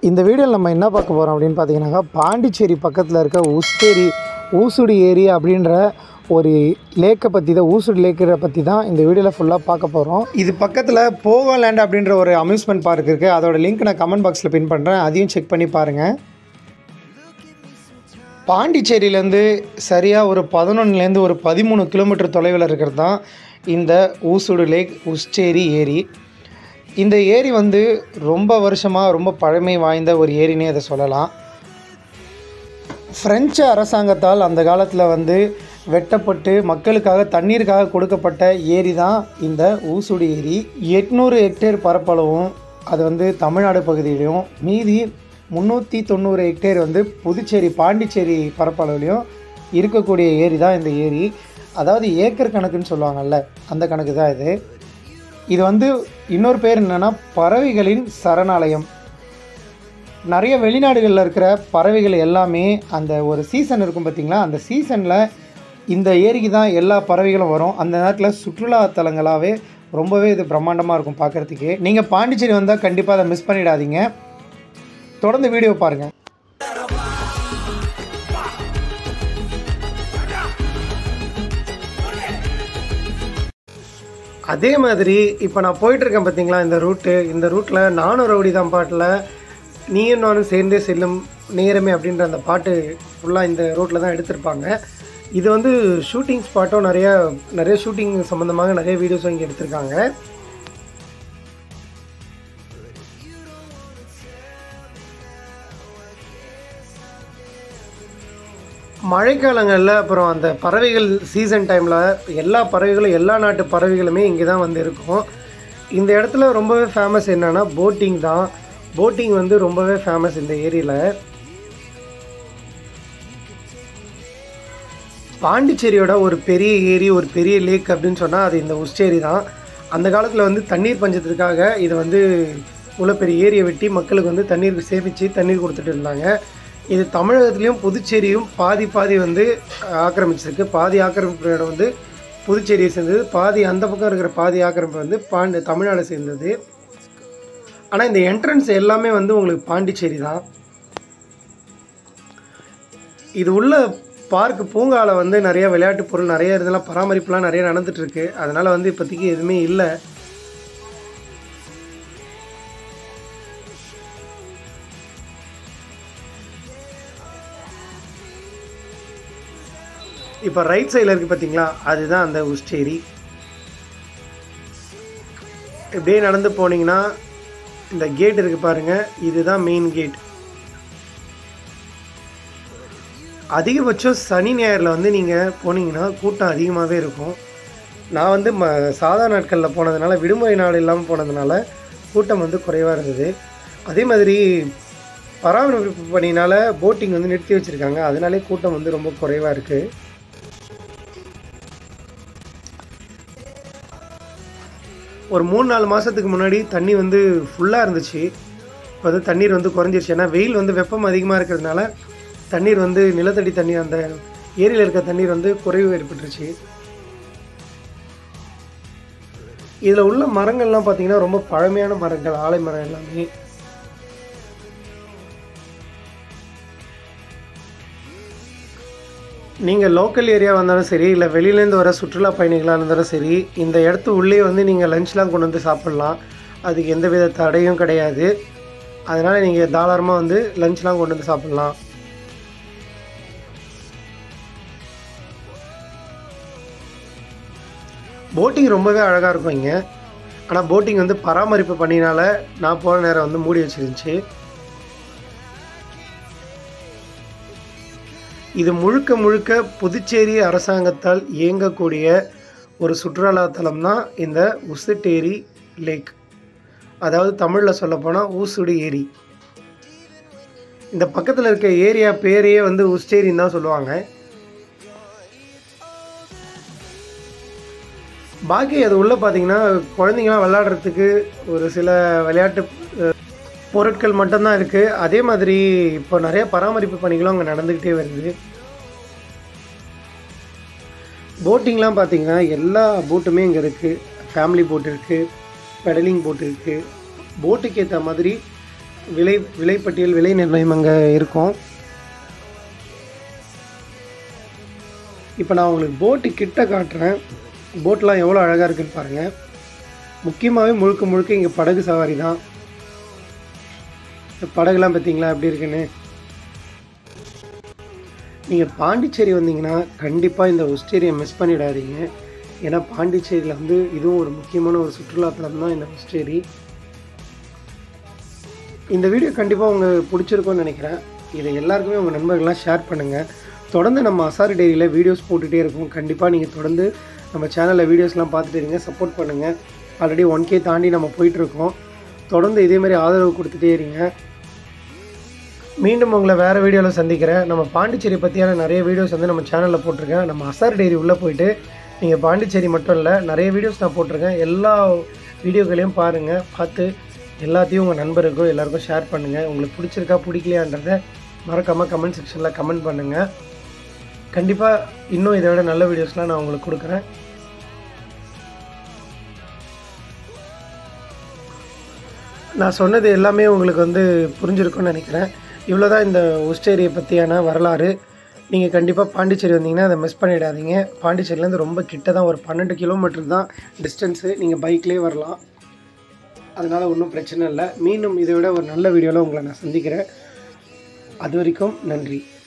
இந்த வீடியோவில் நம்ம என்ன பார்க்க போகிறோம் அப்படின்னு பார்த்தீங்கன்னாக்கா பாண்டிச்சேரி பக்கத்தில் இருக்க உஸ்தேரி ஊசுடி ஏரி அப்படின்ற ஒரு லேக்கை பற்றி தான் ஊசுடி லேக்கரை பற்றி தான் இந்த வீடியோவில் ஃபுல்லாக பார்க்க போகிறோம் இது பக்கத்தில் போகோ லேண்ட் அப்படின்ற ஒரு அம்யூஸ்மெண்ட் பார்க் இருக்குது அதோட லிங்க் நான் கமெண்ட் பாக்ஸில் பின் பண்ணுறேன் அதையும் செக் பண்ணி பாருங்கள் பாண்டிச்சேரியிலேருந்து சரியாக ஒரு பதினொன்றுலேருந்து ஒரு பதிமூணு கிலோமீட்டர் தொலைவில் இருக்கிறது தான் இந்த ஊசுடு லேக் உஸ்சேரி ஏரி இந்த ஏரி வந்து ரொம்ப வருஷமாக ரொம்ப பழமை வாய்ந்த ஒரு ஏரினே அதை சொல்லலாம் பிரெஞ்சு அரசாங்கத்தால் அந்த காலத்தில் வந்து வெட்டப்பட்டு மக்களுக்காக தண்ணீருக்காக கொடுக்கப்பட்ட ஏரி தான் இந்த ஊசுடு ஏரி எட்நூறு ஹெக்டேர் பரப்பளவும் அது வந்து தமிழ்நாடு பகுதியிலையும் மீதி முந்நூற்றி தொண்ணூறு ஹெக்டேர் வந்து புதுச்சேரி பாண்டிச்சேரி பரப்பளவுலையும் இருக்கக்கூடிய ஏரி தான் இந்த ஏரி அதாவது ஏக்கர் கணக்குன்னு சொல்லுவாங்கல்ல அந்த கணக்கு தான் இது இது வந்து இன்னொரு பேர் என்னென்னா பறவைகளின் சரணாலயம் நிறைய வெளிநாடுகளில் இருக்கிற பறவைகள் எல்லாமே அந்த ஒரு சீசன் இருக்கும் பார்த்தீங்களா அந்த சீசனில் இந்த ஏரிக்கு தான் எல்லா பறவைகளும் வரும் அந்த நேரத்தில் சுற்றுலா தலங்களாகவே ரொம்பவே இது பிரம்மாண்டமாக இருக்கும் பார்க்குறதுக்கு நீங்கள் பாண்டிச்சேரி வந்தால் கண்டிப்பாக அதை மிஸ் பண்ணிடாதீங்க தொடர்ந்து வீடியோ பாருங்கள் அதே மாதிரி இப்போ நான் போயிட்டுருக்கேன் பார்த்தீங்களா இந்த ரூட்டு இந்த ரூட்டில் நானும் ரவுடி தான் பாட்டில் நீயும் நானும் சேர்ந்தே செல்லும் நேரமே அப்படின்ற அந்த பாட்டு ஃபுல்லாக இந்த ரூட்டில் தான் எடுத்திருப்பாங்க இது வந்து ஷூட்டிங் ஸ்பாட்டும் நிறைய நிறைய ஷூட்டிங் சம்மந்தமாக நிறைய வீடியோஸும் இங்கே எடுத்திருக்காங்க மழைக்காலங்களில் அப்புறம் அந்த பறவைகள் சீசன் டைமில் எல்லா பறவைகளும் எல்லா நாட்டு பறவைகளுமே இங்கே தான் வந்து இருக்கும் இந்த இடத்துல ரொம்பவே ஃபேமஸ் என்னென்னா போட்டிங் தான் போட்டிங் வந்து ரொம்பவே ஃபேமஸ் இந்த ஏரியில் பாண்டிச்சேரியோட ஒரு பெரிய ஏரி ஒரு பெரிய லேக் அப்படின்னு சொன்னால் அது இந்த உஸ்சேரி தான் அந்த காலத்தில் வந்து தண்ணீர் பஞ்சத்திற்காக இதை வந்து இவ்வளோ பெரிய ஏரியை வெட்டி மக்களுக்கு வந்து தண்ணீர் சேமித்து தண்ணீர் கொடுத்துட்டு இருந்தாங்க இது தமிழகத்துலேயும் புதுச்சேரியும் பாதி பாதி வந்து ஆக்கிரமிச்சிருக்கு பாதி ஆக்கிரமிப்பு இடம் வந்து புதுச்சேரியை சேர்ந்தது பாதி அந்த பக்கம் இருக்கிற பாதி ஆக்கிரமிப்பு வந்து பாண்டி தமிழ்நாடு சேர்ந்தது ஆனால் இந்த என்ட்ரன்ஸ் எல்லாமே வந்து உங்களுக்கு பாண்டிச்சேரி தான் இது உள்ள பார்க் பூங்காவில் வந்து நிறைய விளையாட்டு பொருள் நிறைய இதெல்லாம் பராமரிப்புலாம் நிறைய நடந்துகிட்ருக்கு அதனால் வந்து இப்போதைக்கு எதுவுமே இல்லை இப்போ ரைட் சைடில் இருக்குது பார்த்தீங்களா அதுதான் அந்த உஸ்டேரி இப்படியே நடந்து போனீங்கன்னா இந்த கேட் இருக்குது பாருங்கள் இதுதான் மெயின் கேட் அதிகபட்சம் சனி ஞாயிறில் வந்து நீங்கள் போனீங்கன்னா கூட்டம் அதிகமாகவே இருக்கும் நான் வந்து ம சாதா நாட்களில் போனதுனால விடுமுறை நாள் இல்லாமல் போனதுனால கூட்டம் வந்து குறைவாக இருந்தது அதே மாதிரி பராமரிப்பு பணியினால் போட்டிங் வந்து நிறுத்தி வச்சுருக்காங்க அதனாலே கூட்டம் வந்து ரொம்ப குறைவாக இருக்குது ஒரு மூணு நாலு மாதத்துக்கு முன்னாடி தண்ணி வந்து ஃபுல்லாக இருந்துச்சு இப்போ வந்து தண்ணீர் வந்து குறைஞ்சிருச்சு ஏன்னா வெயில் வந்து வெப்பம் அதிகமாக இருக்கிறதுனால தண்ணீர் வந்து நிலத்தடி தண்ணீர் அந்த ஏரியில் இருக்க தண்ணீர் வந்து குறைவு ஏற்பட்டுருச்சு இதில் உள்ள மரங்கள்லாம் பார்த்தீங்கன்னா ரொம்ப பழமையான மரங்கள் ஆலை மரம் எல்லாமே நீங்கள் லோக்கல் ஏரியா வந்தாலும் சரி இல்லை வெளியிலேருந்து வர சுற்றுலா பயணிகளாக இருந்தாலும் சரி இந்த இடத்து உள்ளே வந்து நீங்கள் லஞ்ச்லாம் கொண்டு வந்து சாப்பிட்லாம் அதுக்கு எந்த வித தடையும் கிடையாது அதனால் நீங்கள் தாராளமாக வந்து லஞ்ச்லாம் கொண்டு வந்து சாப்பிட்லாம் போட்டிங் ரொம்பவே அழகாக இருக்கும் இங்கே ஆனால் போட்டிங் வந்து பராமரிப்பு பண்ணினால நான் போன நேரம் வந்து மூடி வச்சிருந்துச்சு இது முழுக்க முழுக்க புதுச்சேரி அரசாங்கத்தால் இயங்கக்கூடிய ஒரு சுற்றுலா தலம் தான் இந்த உசுட்டேரி லேக் அதாவது தமிழில் சொல்லப்போனால் ஊசுடு ஏரி இந்த பக்கத்தில் இருக்க ஏரியா பேரையே வந்து உஸ்டேரின்னு தான் சொல்லுவாங்க பாக்கி அது உள்ளே பார்த்தீங்கன்னா குழந்தைங்களாம் விளையாடுறதுக்கு ஒரு சில விளையாட்டு பொருட்கள் மட்டும்தான் இருக்குது அதே மாதிரி இப்போ நிறைய பராமரிப்பு பணிகளும் அங்கே நடந்துக்கிட்டே வருது போட்டிங்லாம் பார்த்தீங்கன்னா எல்லா போட்டுமே இங்கே இருக்குது ஃபேமிலி போட் இருக்குது பெடலிங் போட் இருக்குது போட்டுக்கு ஏற்ற மாதிரி விலை விலைப்பட்டியல் விலை நிர்ணயம் அங்கே இருக்கும் இப்போ நான் உங்களுக்கு போட்டு கிட்ட காட்டுறேன் போட்லாம் எவ்வளோ அழகாக இருக்குன்னு பாருங்கள் முக்கியமாகவே முழுக்க முழுக்க இங்கே படகு சவாரி தான் இந்த படகுலாம் பார்த்தீங்களா எப்படி இருக்குன்னு நீங்கள் பாண்டிச்சேரி வந்தீங்கன்னா கண்டிப்பாக இந்த ஒஸ்டேரியை மிஸ் பண்ணிடாதீங்க ஏன்னா பாண்டிச்சேரியில் வந்து இதுவும் ஒரு முக்கியமான ஒரு சுற்றுலாத்தலம் தான் இந்த ஒஸ்டேரி இந்த வீடியோ கண்டிப்பாக உங்களுக்கு பிடிச்சிருக்கும்னு நினைக்கிறேன் இதை எல்லாருக்குமே உங்கள் நண்பர்கள்லாம் ஷேர் பண்ணுங்கள் தொடர்ந்து நம்ம அசாரி டைரியில் வீடியோஸ் போட்டுகிட்டே இருக்கோம் கண்டிப்பாக நீங்கள் தொடர்ந்து நம்ம சேனலில் வீடியோஸ்லாம் பார்த்துட்டு இருங்க சப்போர்ட் பண்ணுங்கள் ஆல்ரெடி ஒன் கே தாண்டி நம்ம போயிட்டுருக்கோம் தொடர்ந்து இதே மாதிரி ஆதரவு கொடுத்துட்டே இருங்க மீண்டும் உங்களை வேறு வீடியோவில் சந்திக்கிறேன் நம்ம பாண்டிச்சேரி பற்றியான நிறைய வீடியோஸ் வந்து நம்ம சேனலில் போட்டிருக்கேன் நம்ம அசார் டைரி உள்ளே போயிட்டு நீங்கள் பாண்டிச்சேரி மட்டும் இல்லை நிறைய வீடியோஸ் நான் போட்டிருக்கேன் எல்லா வீடியோக்களையும் பாருங்கள் பார்த்து எல்லாத்தையும் உங்கள் நண்பருக்கும் எல்லாருக்கும் ஷேர் பண்ணுங்கள் உங்களுக்கு பிடிச்சிருக்கா பிடிக்கலையான்றதை மறக்காமல் கமெண்ட் செக்ஷனில் கமெண்ட் பண்ணுங்கள் கண்டிப்பாக இன்னும் இதை விட நல்ல வீடியோஸ்லாம் நான் உங்களுக்கு கொடுக்குறேன் நான் சொன்னது எல்லாமே உங்களுக்கு வந்து புரிஞ்சிருக்கும்னு நினைக்கிறேன் இவ்வளோ தான் இந்த ஒஸ்டேரியை பற்றியான வரலாறு நீங்கள் கண்டிப்பாக பாண்டிச்சேரி வந்தீங்கன்னா அதை மிஸ் பண்ணிடாதீங்க பாண்டிச்சேரியிலேருந்து ரொம்ப கிட்ட தான் ஒரு பன்னெண்டு கிலோமீட்டர் தான் டிஸ்டன்ஸு நீங்கள் பைக்லேயே வரலாம் அதனால் ஒன்றும் பிரச்சனை இல்லை மீண்டும் இதை விட ஒரு நல்ல வீடியோவில் உங்களை நான் சந்திக்கிறேன் அது வரைக்கும் நன்றி